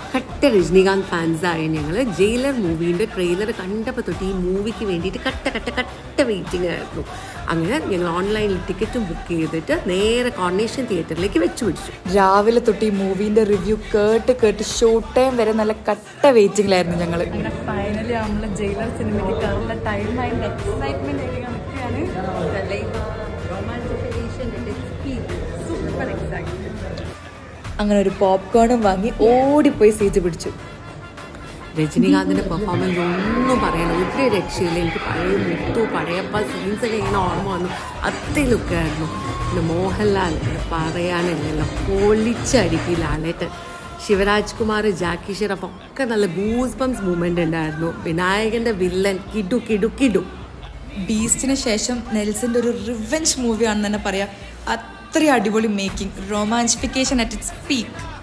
കട്ട രജനീകാന്ത് ഫാൻസായ ഞങ്ങൾ jailer മൂവീൻ്റെ trailer കണ്ടപ്പോൾ തൊട്ട് ഈ മൂവിക്ക് വേണ്ടിയിട്ട് കട്ട കട്ട കട്ട വെയിറ്റിംഗ് ആയിരുന്നു അങ്ങനെ ഞങ്ങൾ ഓൺലൈനിൽ ടിക്കറ്റും ബുക്ക് ചെയ്തിട്ട് നേരെ കോർണേഷൻ തിയേറ്ററിലേക്ക് വെച്ചു പിടിച്ചു രാവിലെ തൊട്ട് ഈ മൂവീൻ്റെ റിവ്യൂ കേട്ട് കേട്ട് ഷോർട്ട് ടൈം വരെ നല്ല കട്ട വെയിറ്റിംഗിലായിരുന്നു ഞങ്ങൾ അങ്ങനെ ഫൈനലി നമ്മൾ ജയിലർ സിനിമയ്ക്ക് കയറുന്ന ടൈം അതിൻ്റെ എക്സൈറ്റ്മെന്റ് ഒക്കെ നിൽക്കുകയാണ് സൂപ്പർ എക്സൈറ്റ്മെന്റ് അങ്ങനെ ഒരു പോപ്കോണും വാങ്ങി ഓടിപ്പോയി സീറ്റ് പിടിച്ചു രജനീകാന്തിന്റെ പെർഫോമൻസ് ഒന്നും പറയാൻ ഒരു രക്ഷയില്ല എനിക്ക് പഴയ മുത്തു പഴയപ്പ സീൻസ് ഒക്കെ ഇങ്ങനെ ഓർമ്മ വന്നു അത്രയും ലുക്കായിരുന്നു പിന്നെ മോഹൻലാൽ പറയാനില്ലല്ലോ പൊളിച്ചടുക്കി ലാലേട്ടൻ ശിവരാജ് കുമാർ ജാക്കി ഷെറഫ് ഒക്കെ നല്ല ഗൂസ് ബംസ് മൂമെന്റ് ഉണ്ടായിരുന്നു വിനായകന്റെ വില്ലൻ കിഡു കിഡു കിഡു ബീസ്റ്റിന് ശേഷം നെൽസിന്റെ ഒരു റിവെഞ്ച് മൂവിയാണെന്ന് തന്നെ പറയാം അത്രയും അടിപൊളി making romanticization at its peak